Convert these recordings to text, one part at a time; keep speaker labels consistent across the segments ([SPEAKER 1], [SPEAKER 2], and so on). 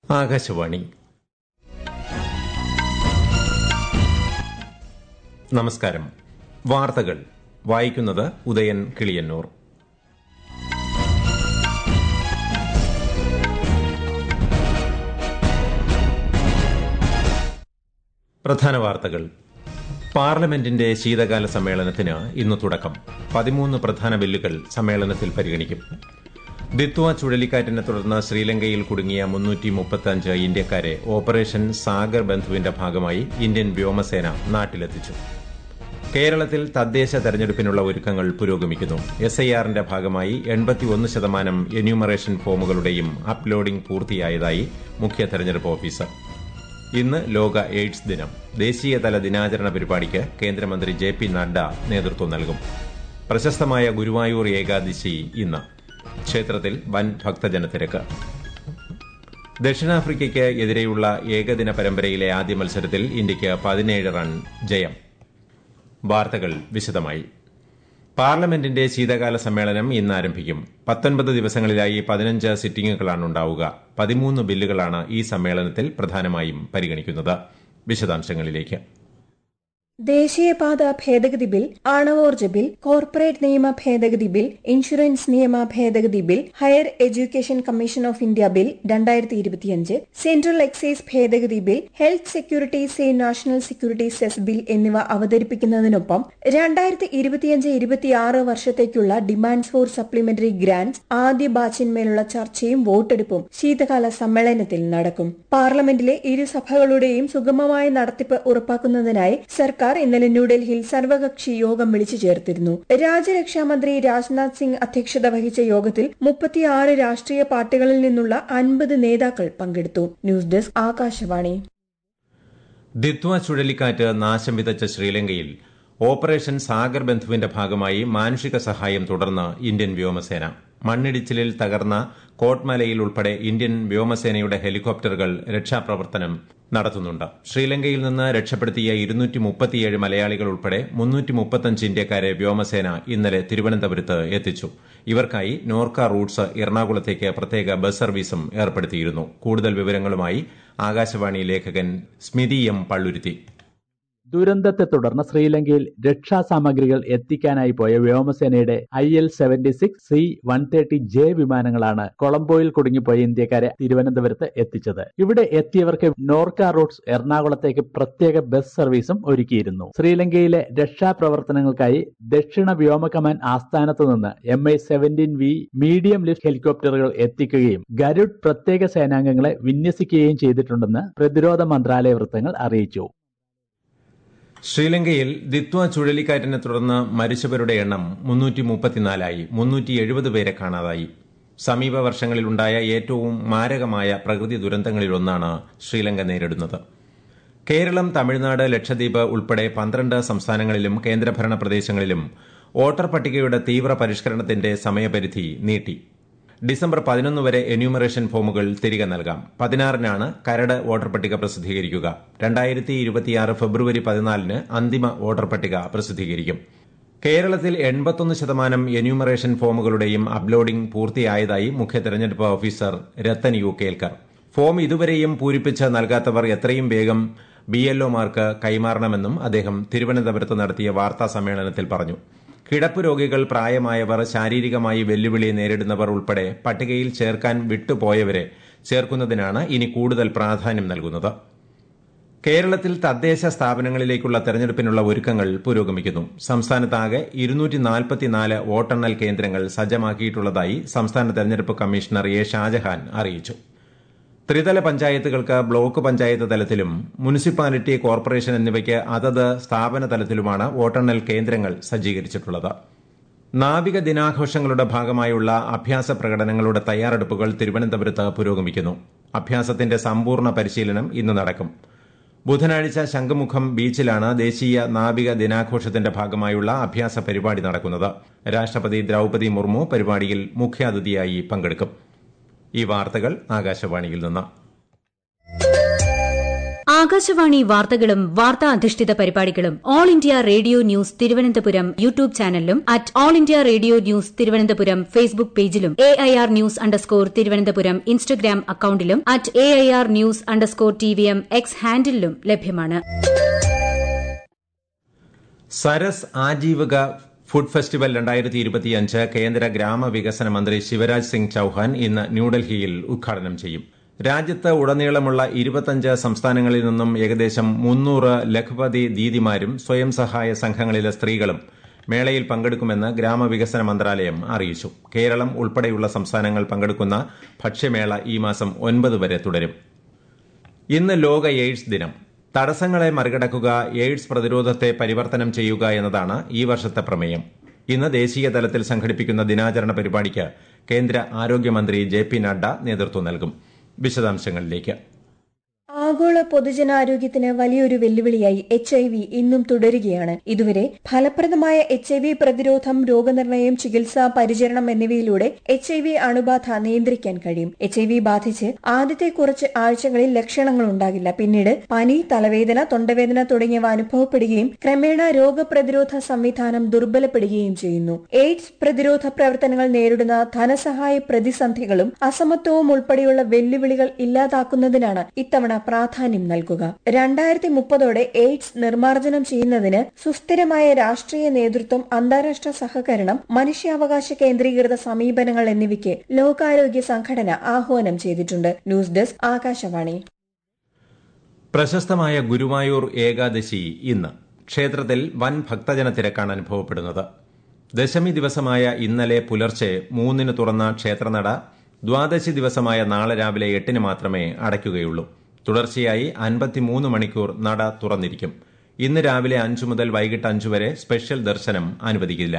[SPEAKER 1] ആകാശവാണി നമസ്കാരം വാർത്തകൾ വായിക്കുന്നത് ഉദയൻ കിളിയന്നൂർ പ്രധാന വാർത്തകൾ പാർലമെന്റിന്റെ ശീതകാല സമ്മേളനത്തിന് ഇന്ന് തുടക്കം പതിമൂന്ന് പ്രധാന ബില്ലുകൾ സമ്മേളനത്തിൽ പരിഗണിക്കും ദിത്വ ചുഴലിക്കാറ്റിനെ തുടർന്ന് ശ്രീലങ്കയിൽ കുടുങ്ങിയ മുന്നൂറ്റി മുപ്പത്തഞ്ച് ഇന്ത്യക്കാരെ ഓപ്പറേഷൻ സാഗർ ബന്ധുവിന്റെ ഭാഗമായി ഇന്ത്യൻ വ്യോമസേന നാട്ടിലെത്തിച്ചു കേരളത്തിൽ തദ്ദേശ തെരഞ്ഞെടുപ്പിനുള്ള ഒരുക്കങ്ങൾ പുരോഗമിക്കുന്നു എസ് ഐ ആറിന്റെ ഭാഗമായി എൺപത്തിയൊന്ന് ശതമാനം എന്യൂമറേഷൻ ഫോമുകളുടെയും അപ്ലോഡിംഗ് പൂർത്തിയായതായി മുഖ്യ തെരഞ്ഞെടുപ്പ് ഓഫീസർ ഇന്ന് ലോക എയ്ഡ്സ് ദിനം ദേശീയതല ദിനാചരണ പരിപാടിക്ക് കേന്ദ്രമന്ത്രി ജെ പി നഡ്ഡ നേതൃത്വം നൽകും പ്രശസ്തമായ ഗുരുവായൂർ ഏകാദശി ഇന്ന് ക്ഷേത്രത്തിൽ വൻ ഭക്തജനത്തിരക്ക് ദക്ഷിണാഫ്രിക്കയ്ക്ക് എതിരെയുള്ള ഏകദിന പരമ്പരയിലെ ആദ്യ മത്സരത്തിൽ ഇന്ത്യയ്ക്ക് പതിനേഴ് റൺ ജയം വാർത്തകൾ വിശദമായി പാർലമെന്റിന്റെ ശീതകാല സമ്മേളനം ഇന്ന് ആരംഭിക്കും പത്തൊൻപത് ദിവസങ്ങളിലായി പതിനഞ്ച് സിറ്റിംഗുകളാണ് ഉണ്ടാവുക പതിമൂന്ന് ബില്ലുകളാണ് ഈ സമ്മേളനത്തിൽ പ്രധാനമായും പരിഗണിക്കുന്നത് വിശദാംശങ്ങളിലേക്ക്
[SPEAKER 2] ദേശീയപാത ഭേദഗതി ബിൽ ആണവോർജ്ജ ബിൽ കോർപ്പറേറ്റ് നിയമ ഭേദഗതി ബിൽ ഇൻഷുറൻസ് നിയമ ഭേദഗതി bill higher education commission of India bill രണ്ടായിരത്തി ഇരുപത്തിയഞ്ച് സെൻട്രൽ എക്സൈസ് ഭേദഗതി ബിൽ ഹെൽത്ത് സെക്യൂരിറ്റി സേ നാഷണൽ സെക്യൂരിറ്റി സെസ് ബിൽ എന്നിവ അവതരിപ്പിക്കുന്നതിനൊപ്പം രണ്ടായിരത്തി ഇരുപത്തിയഞ്ച് ഇരുപത്തിയാറ് വർഷത്തേക്കുള്ള ഡിമാൻഡ്സ് ഫോർ സപ്ലിമെന്ററി ഗ്രാന്റ്സ് ആദ്യ ബാച്ചിന്മേലുള്ള ചർച്ചയും വോട്ടെടുപ്പും ശീതകാല സമ്മേളനത്തിൽ നടക്കും പാർലമെന്റിലെ ഇരുസഭകളുടെയും സുഗമമായ നടത്തിപ്പ് ഉറപ്പാക്കുന്നതിനായി സർക്കാർ സർക്കാർ ഇന്നലെ ന്യൂഡൽഹിയിൽ സർവകക്ഷി യോഗം വിളിച്ചു ചേർത്തിരുന്നു രാജ്യരക്ഷാമന്ത്രി രാജ്നാഥ് സിംഗ് അധ്യക്ഷത വഹിച്ച യോഗത്തിൽ മുപ്പത്തിയാറ് രാഷ്ട്രീയ പാർട്ടികളിൽ നിന്നുള്ള അൻപത് നേതാക്കൾ പങ്കെടുത്തു ന്യൂസ് ഡെസ്ക് ആകാശവാണി
[SPEAKER 1] ദിത്വ ചുഴലിക്കാറ്റ് നാശം വിതച്ച ശ്രീലങ്കയിൽ ഓപ്പറേഷൻ സാഗർ ബന്ധുവിന്റെ ഭാഗമായി മാനുഷിക സഹായം തുടർന്ന് ഇന്ത്യൻ വ്യോമസേന മണ്ണിടിച്ചിലിൽ തകർന്ന കോട്ട്മലയിൽ ഉൾപ്പെടെ ഇന്ത്യൻ വ്യോമസേനയുടെ ഹെലികോപ്റ്ററുകൾ രക്ഷാപ്രവർത്തനം നടത്തുന്നുണ്ട് ശ്രീലങ്കയിൽ നിന്ന് രക്ഷപ്പെടുത്തിയ ഇരുന്നൂറ്റി മുപ്പത്തിയേഴ് മലയാളികൾ ഉൾപ്പെടെ മുന്നൂറ്റി മുപ്പത്തഞ്ച് ഇന്ത്യക്കാരെ വ്യോമസേന ഇന്നലെ തിരുവനന്തപുരത്ത് എത്തിച്ചു ഇവർക്കായി നോർക്ക റൂട്ട്സ് എറണാകുളത്തേക്ക് പ്രത്യേക ബസ് സർവീസും ഏർപ്പെടുത്തിയിരുന്നു കൂടുതൽ വിവരങ്ങളുമായി ആകാശവാണി ലേഖകൻ സ്മിതി എം പള്ളുരുത്തി
[SPEAKER 3] ദുരന്തത്തെ തുടർന്ന് ശ്രീലങ്കയിൽ രക്ഷാസാമഗ്രികൾ എത്തിക്കാനായി പോയ വ്യോമസേനയുടെ I L seventy six C one thirty J വിമാനങ്ങളാണ് കൊളംബോയിൽ കുടുങ്ങിപ്പോയ ഇന്ത്യക്കാരെ തിരുവനന്തപുരത്ത് എത്തിച്ചത് ഇവിടെ എത്തിയവർക്ക് നോർക്ക റൂട്ട്സ് എറണാകുളത്തേക്ക് പ്രത്യേക ബസ് സർവീസും ഒരുക്കിയിരുന്നു ശ്രീലങ്കയിലെ രക്ഷാപ്രവർത്തനങ്ങൾക്കായി ദക്ഷിണ വ്യോമ കമാൻഡ് ആസ്ഥാനത്ത് നിന്ന് M I seventeen V medium lift ഹെലികോപ്റ്ററുകൾ എത്തിക്കുകയും ഗരുഡ് പ്രത്യേക സേനാംഗങ്ങളെ വിന്യസിക്കുകയും ചെയ്തിട്ടുണ്ടെന്ന് പ്രതിരോധ മന്ത്രാലയ വൃത്തങ്ങൾ അറിയിച്ചു
[SPEAKER 1] ശ്രീലങ്കയിൽ ദിത്വ ചുഴലിക്കാറ്റിനെ തുടർന്ന് മരിച്ചവരുടെ എണ്ണം മുന്നൂറ്റി മുപ്പത്തിനാലായി മുന്നൂറ്റി എഴുപത് പേരെ കാണാതായി സമീപ വർഷങ്ങളിലുണ്ടായ ഏറ്റവും മാരകമായ പ്രകൃതി ദുരന്തങ്ങളിലൊന്നാണ് ശ്രീലങ്ക നേരിടുന്നത് കേരളം തമിഴ്നാട് ലക്ഷദ്വീപ് ഉൾപ്പെടെ പന്ത്രണ്ട് സംസ്ഥാനങ്ങളിലും കേന്ദ്രഭരണ പ്രദേശങ്ങളിലും വോട്ടർ പട്ടികയുടെ തീവ്ര പരിഷ്കരണത്തിന്റെ സമയപരിധി നീട്ടി ഡിസംബർ പതിനൊന്ന് വരെ എന്യൂമറേഷൻ ഫോമുകൾ തിരികെ നൽകാം പതിനാറിനാണ് കരട് വോട്ടർ പട്ടിക പ്രസിദ്ധീകരിക്കുക രണ്ടായിരത്തി ഇരുപത്തിയാറ് ഫെബ്രുവരി പതിനാലിന് അന്തിമ വോട്ടർ പട്ടിക പ്രസിദ്ധീകരിക്കും കേരളത്തിൽ എൺപത്തൊന്ന് ശതമാനം എന്യൂമറേഷൻ ഫോമുകളുടെയും അപ്ലോഡിംഗ് പൂർത്തിയായതായി മുഖ്യ തെരഞ്ഞെടുപ്പ് officer Rathan U Kelkar form ഇതുവരെയും പൂരിപ്പിച്ച് നൽകാത്തവർ എത്രയും വേഗം ബി എൽഒമാർക്ക് കൈമാറണമെന്നും അദ്ദേഹം തിരുവനന്തപുരത്ത് നടത്തിയ വാർത്താ സമ്മേളനത്തിൽ പറഞ്ഞു കിടപ്പ് രോഗികൾ പ്രായമായവർ ശാരീരികമായി വെല്ലുവിളി നേരിടുന്നവർ ഉൾപ്പെടെ പട്ടികയിൽ ചേർക്കാൻ വിട്ടുപോയവരെ ചേർക്കുന്നതിനാണ് ഇനി കൂടുതൽ പ്രാധാന്യം നൽകുന്നത് കേരളത്തിൽ തദ്ദേശ സ്ഥാപനങ്ങളിലേക്കുള്ള തെരഞ്ഞെടുപ്പിനുള്ള ഒരുക്കങ്ങൾ പുരോഗമിക്കുന്നു സംസ്ഥാനത്താകെ ഇരുന്നൂറ്റി വോട്ടെണ്ണൽ കേന്ദ്രങ്ങൾ സജ്ജമാക്കിയിട്ടുള്ളതായി സംസ്ഥാന തെരഞ്ഞെടുപ്പ് കമ്മീഷണർ എ ഷാജഹാൻ അറിയിച്ചു ത്രിതല പഞ്ചായത്തുകൾക്ക് ബ്ലോക്ക് പഞ്ചായത്ത് തലത്തിലും മുനിസിപ്പാലിറ്റി കോർപ്പറേഷൻ എന്നിവയ്ക്ക് അതത് സ്ഥാപന തലത്തിലുമാണ് വോട്ടെണ്ണൽ കേന്ദ്രങ്ങൾ സജ്ജീകരിച്ചിട്ടുള്ളത് നാവിക ദിനാഘോഷങ്ങളുടെ ഭാഗമായുള്ള അഭ്യാസ പ്രകടനങ്ങളുടെ തയ്യാറെടുപ്പുകൾ തിരുവനന്തപുരത്ത് പുരോഗമിക്കുന്നു അഭ്യാസത്തിന്റെ സമ്പൂർണ്ണ പരിശീലനം ഇന്ന് നടക്കും ബുധനാഴ്ച ശംഖുമുഖം ബീച്ചിലാണ് ദേശീയ നാവിക ദിനാഘോഷത്തിന്റെ ഭാഗമായുള്ള അഭ്യാസ പരിപാടി നടക്കുന്നത് രാഷ്ട്രപതി ദ്രൌപതി മുർമു പരിപാടിയിൽ മുഖ്യാതിഥിയായി പങ്കെടുക്കും ഈ വാർത്തകൾ ആകാശവാണിയിൽ നിന്ന്
[SPEAKER 4] ആകാശവാണി വാർത്തകളും വാർത്താ അധിഷ്ഠിത പരിപാടികളും All India Radio News Thiruvananthapuram YouTube ചാനലിലും at All India Radio News Thiruvananthapuram Facebook പേജിലും A I R news underscore Thiruvananthapuram Instagram അക്കൌണ്ടിലും at A I R news underscore T V M X ഹാൻഡിലും ലഭ്യമാണ്
[SPEAKER 1] സരസ് ആജീവക ഫുഡ് ഫെസ്റ്റിവൽ രണ്ടായിരത്തി ഇരുപത്തിയഞ്ച് കേന്ദ്ര ഗ്രാമവികസന മന്ത്രി ശിവരാജ് സിംഗ് ചൌഹാൻ ഇന്ന് ന്യൂഡൽഹിയിൽ ഉദ്ഘാടനം ചെയ്യും രാജ്യത്ത് ഉടനീളമുള്ള ഇരുപത്തഞ്ച് സംസ്ഥാനങ്ങളിൽ നിന്നും ഏകദേശം മുന്നൂറ് ലഖ്പതി ദീദിമാരും സ്വയം സഹായ സംഘങ്ങളിലെ സ്ത്രീകളും മേളയിൽ പങ്കെടുക്കുമെന്ന് ഗ്രാമവികസന മന്ത്രാലയം അറിയിച്ചു കേരളം ഉൾപ്പെടെയുള്ള സംസ്ഥാനങ്ങൾ പങ്കെടുക്കുന്ന ഭക്ഷ്യമേള ഈ മാസം ഒൻപത് വരെ തുടരും ഇന്ന് ലോക എയ്ഡ്സ് ദിനം തടസ്സങ്ങളെ മറികടക്കുക എയ്ഡ്സ് പ്രതിരോധത്തെ പരിവർത്തനം ചെയ്യുക എന്നതാണ് ഈ വർഷത്തെ പ്രമേയം ഇന്ന് ദേശീയ തലത്തിൽ സംഘടിപ്പിക്കുന്ന ദിനാചരണ പരിപാടിക്ക് കേന്ദ്ര ആരോഗ്യമന്ത്രി ജെ പി നഡ്ഡ നേതൃത്വം നൽകും വിശദാംശങ്ങളിലേക്ക്
[SPEAKER 2] ആഗോള പൊതുജനാരോഗ്യത്തിന് വലിയൊരു വെല്ലുവിളിയായി എച്ച് ഐ വി ഇന്നും തുടരുകയാണ് ഇതുവരെ ഫലപ്രദമായ എച്ച് ഐ വി പ്രതിരോധം രോഗനിർണയം ചികിത്സ പരിചരണം എന്നിവയിലൂടെ എച്ച് ഐ വി അണുബാധ നിയന്ത്രിക്കാൻ കഴിയും എച്ച് ഐ വി ബാധിച്ച് ആദ്യത്തെ കുറച്ച് ആഴ്ചകളിൽ ലക്ഷണങ്ങൾ ഉണ്ടാകില്ല പിന്നീട് പനി തലവേദന തൊണ്ടവേദന തുടങ്ങിയവ അനുഭവപ്പെടുകയും ക്രമേണ രോഗപ്രതിരോധ സംവിധാനം ദുർബലപ്പെടുകയും ചെയ്യുന്നു എയ്ഡ്സ് പ്രതിരോധ പ്രവർത്തനങ്ങൾ നേരിടുന്ന ധനസഹായ പ്രതിസന്ധികളും അസമത്വവും ഉൾപ്പെടെയുള്ള വെല്ലുവിളികൾ ഇല്ലാതാക്കുന്നതിനാണ് ഇത്തവണ പ്രാധാന്യം നൽകുക രണ്ടായിരത്തി മുപ്പതോടെ എയ്ഡ്സ് നിർമ്മാർജ്ജനം ചെയ്യുന്നതിന് സുസ്ഥിരമായ രാഷ്ട്രീയ നേതൃത്വം അന്താരാഷ്ട്ര സഹകരണം മനുഷ്യാവകാശ കേന്ദ്രീകൃത സമീപനങ്ങൾ എന്നിവയ്ക്ക് ലോകാരോഗ്യ സംഘടന ആഹ്വാനം ചെയ്തിട്ടുണ്ട് ന്യൂസ് ഡെസ്ക് ആകാശവാണി
[SPEAKER 1] പ്രശസ്തമായ ഗുരുവായൂർ ഏകാദശി ഇന്ന് ക്ഷേത്രത്തിൽ വൻ ഭക്തജന തിരക്കാണ് അനുഭവപ്പെടുന്നത് ദശമി ദിവസമായ ഇന്നലെ പുലർച്ചെ മൂന്നിന് തുറന്ന ക്ഷേത്രനട ദ്വാദശി ദിവസമായ നാളെ രാവിലെ എട്ടിന് മാത്രമേ അടയ്ക്കുകയുള്ളൂ തുടർച്ചയായി അൻപത്തിമൂന്ന് മണിക്കൂർ നട തുറന്നിരിക്കും ഇന്ന് രാവിലെ അഞ്ചു മുതൽ വൈകിട്ട് അഞ്ചു വരെ സ്പെഷ്യൽ ദർശനം അനുവദിക്കില്ല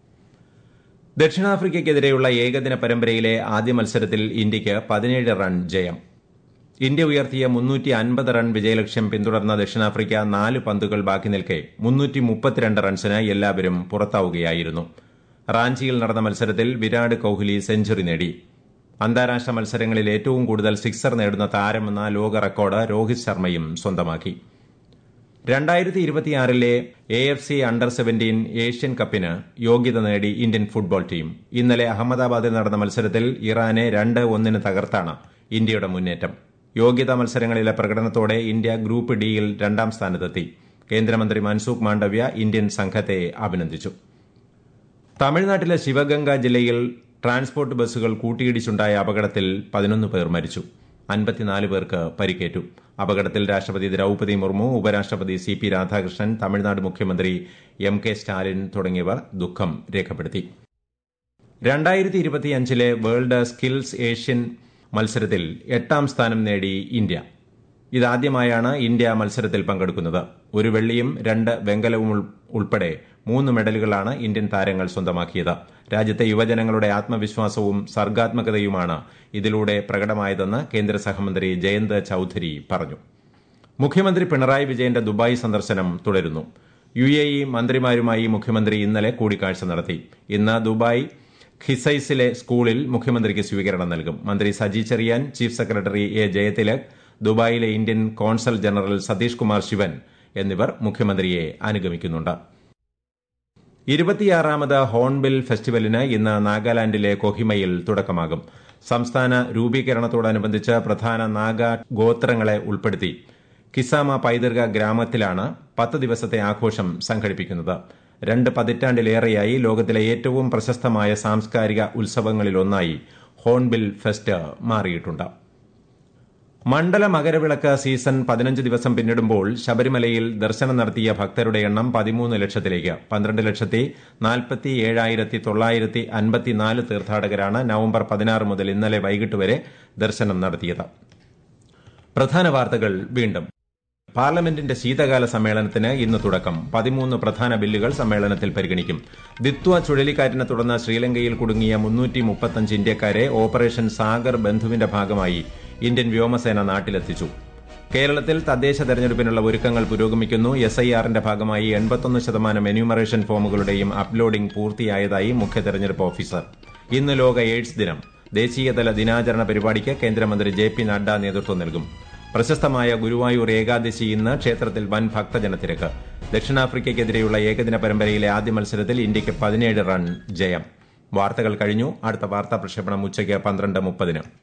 [SPEAKER 1] ദക്ഷിണാഫ്രിക്കയ്ക്കെതിരെയുള്ള ഏകദിന പരമ്പരയിലെ ആദ്യ മത്സരത്തിൽ ഇന്ത്യയ്ക്ക് പതിനേഴ് റൺ ജയം ഇന്ത്യ ഉയർത്തിയ മുന്നൂറ്റി അൻപത് റൺ വിജയലക്ഷ്യം പിന്തുടർന്ന ദക്ഷിണാഫ്രിക്ക നാല് പന്തുകൾ ബാക്കി നിൽക്കെ മുന്നൂറ്റി മുപ്പത്തിരണ്ട് റൺസിന് എല്ലാവരും പുറത്താവുകയായിരുന്നു റാഞ്ചിയിൽ നടന്ന മത്സരത്തിൽ വിരാട് കോഹ്ലി സെഞ്ചുറി നേടി അന്താരാഷ്ട്ര മത്സരങ്ങളിൽ ഏറ്റവും കൂടുതൽ സിക്സർ നേടുന്ന താരമെന്ന ലോക റെക്കോർഡ് രോഹിത് ശർമ്മയും സ്വന്തമാക്കി രണ്ടായിരത്തി ഇരുപത്തിയാറിലെ A F C under seventeen Asian കപ്പിന് യോഗ്യത നേടി ഇന്ത്യൻ ഫുട്ബോൾ ടീം ഇന്നലെ അഹമ്മദാബാദിൽ നടന്ന മത്സരത്തിൽ ഇറാനെ രണ്ട് ഒന്നിന് തകർത്താണ് ഇന്ത്യയുടെ മുന്നേറ്റം യോഗ്യതാ മത്സരങ്ങളിലെ പ്രകടനത്തോടെ ഇന്ത്യ ഗ്രൂപ്പ് ഡിയിൽ രണ്ടാം സ്ഥാനത്തെത്തി കേന്ദ്രമന്ത്രി മൻസൂഖ് മാണ്ഡവ്യ ഇന്ത്യൻ സംഘത്തെ അഭിനന്ദിച്ചു തമിഴ്നാട്ടിലെ ശിവഗംഗ ജില്ലയിൽ ട്രാൻസ്പോർട്ട് ബസ്സുകൾ കൂട്ടിയിടിച്ചുണ്ടായ അപകടത്തിൽ പതിനൊന്ന് പേർ മരിച്ചു അൻപത്തിനാല് പേർക്ക് പരിക്കേറ്റു അപകടത്തിൽ രാഷ്ട്രപതി ദ്രൌപതി മുർമു ഉപരാഷ്ട്രപതി സി പി രാധാകൃഷ്ണൻ തമിഴ്നാട് മുഖ്യമന്ത്രി എം കെ സ്റ്റാലിൻ തുടങ്ങിയവർ ദുഃഖം രേഖപ്പെടുത്തി രണ്ടായിരത്തി ഇരുപത്തിയഞ്ചിലെ വേൾഡ് സ്കിൽസ് ഏഷ്യൻ മത്സരത്തിൽ എട്ടാം സ്ഥാനം നേടി ഇന്ത്യ ഇതാദ്യമായാണ് ഇന്ത്യ മത്സരത്തിൽ പങ്കെടുക്കുന്നത് ഒരു വെള്ളിയും രണ്ട് വെങ്കലവും ഉൾപ്പെടെ മൂന്ന് മെഡലുകളാണ് ഇന്ത്യൻ താരങ്ങൾ സ്വന്തമാക്കിയത് രാജ്യത്തെ യുവജനങ്ങളുടെ ആത്മവിശ്വാസവും സർഗാത്മകതയുമാണ് ഇതിലൂടെ പ്രകടമായതെന്ന് കേന്ദ്ര സഹമന്ത്രി ജയന്ത് ചൌധരി പറഞ്ഞു മുഖ്യമന്ത്രി പിണറായി വിജയന്റെ ദുബായ് സന്ദർശനം തുടരുന്നു യു എ ഇ മന്ത്രിമാരുമായി മുഖ്യമന്ത്രി ഇന്നലെ കൂടിക്കാഴ്ച നടത്തി ഇന്ന് ദുബായ് ഖിസൈസിലെ സ്കൂളിൽ മുഖ്യമന്ത്രിക്ക് സ്വീകരണം നൽകും മന്ത്രി Saji Cherian chief secretary A Jayathilak ദുബായിലെ Indian consul general Satheesh Kumar Sivan എന്നിവർ മുഖ്യമന്ത്രിയെ അനുഗമിക്കുന്നുണ്ട് ഇരുപത്തിയാറാമത് ഹോൺബിൽ ഫെസ്റ്റിവലിന് ഇന്ന് നാഗാലാൻഡിലെ കൊഹിമയിൽ തുടക്കമാകും സംസ്ഥാന രൂപീകരണത്തോടനുബന്ധിച്ച് പ്രധാന നാഗ ഗോത്രങ്ങളെ ഉൾപ്പെടുത്തി കിസാമ പൈതൃക ഗ്രാമത്തിലാണ് പത്ത് ദിവസത്തെ ആഘോഷം സംഘടിപ്പിക്കുന്നത് രണ്ട് പതിറ്റാണ്ടിലേറെയായി ലോകത്തിലെ ഏറ്റവും പ്രശസ്തമായ സാംസ്കാരിക ഉത്സവങ്ങളിലൊന്നായി ഹോൺബിൽ ഫെസ്റ്റ് മാറിയിട്ടുണ്ട് മണ്ഡല മകരവിളക്ക് സീസൺ പതിനഞ്ച് ദിവസം പിന്നിടുമ്പോൾ ശബരിമലയിൽ ദർശനം നടത്തിയ ഭക്തരുടെ എണ്ണം പതിമൂന്ന് ലക്ഷത്തിലേക്ക് പന്ത്രണ്ട് ലക്ഷത്തി നാൽപ്പത്തി ഏഴായിരത്തി തൊള്ളായിരത്തി അൻപത്തിനാല് തീർത്ഥാടകരാണ് നവംബർ പതിനാറ് മുതൽ ഇന്നലെ വൈകിട്ട് വരെ ദർശനം നടത്തിയത് പ്രധാന വാർത്തകൾ വീണ്ടും പാർലമെന്റിന്റെ ശീതകാല സമ്മേളനത്തിന് ഇന്ന് തുടക്കം പതിമൂന്ന് പ്രധാന ബില്ലുകൾ സമ്മേളനത്തിൽ പരിഗണിക്കും ദിത്വ ചുഴലിക്കാറ്റിനെ തുടർന്ന് ശ്രീലങ്കയിൽ കുടുങ്ങിയ മുന്നൂറ്റി മുപ്പത്തഞ്ച് ഇന്ത്യക്കാരെ ഓപ്പറേഷൻ സാഗർ ബന്ധുവിന്റെ ഭാഗമായി ഇന്ത്യൻ വ്യോമസേന നാട്ടിലെത്തിച്ചു കേരളത്തിൽ തദ്ദേശ തെരഞ്ഞെടുപ്പിനുള്ള ഒരുക്കങ്ങൾ പുരോഗമിക്കുന്നു എസ് ഐ ആറിന്റെ ഭാഗമായി എൺപത്തൊന്ന് ശതമാനം എന്യൂമറേഷൻ ഫോമുകളുടെയും അപ്ലോഡിംഗ് പൂർത്തിയായതായി മുഖ്യ തെരഞ്ഞെടുപ്പ് ഓഫീസർ ഇന്ന് ലോക എയ്ഡ്സ് ദിനം ദേശീയതല ദിനാചരണ പരിപാടിക്ക് കേന്ദ്രമന്ത്രി ജെ പി നഡ്ഡ നേതൃത്വം നൽകും പ്രശസ്തമായ ഗുരുവായൂർ ഏകാദശി ഇന്ന് ക്ഷേത്രത്തിൽ വൻ ഭക്തജനത്തിരക്ക് ദക്ഷിണാഫ്രിക്കയ്ക്കെതിരെയുള്ള ഏകദിന പരമ്പരയിലെ ആദ്യ മത്സരത്തിൽ ഇന്ത്യയ്ക്ക് പതിനേഴ് റൺ ജയം വാർത്തകൾ കഴിഞ്ഞു അടുത്ത വാർത്താ പ്രക്ഷേപണം ഉച്ചയ്ക്ക് പന്ത്രണ്ട് മുപ്പതിന്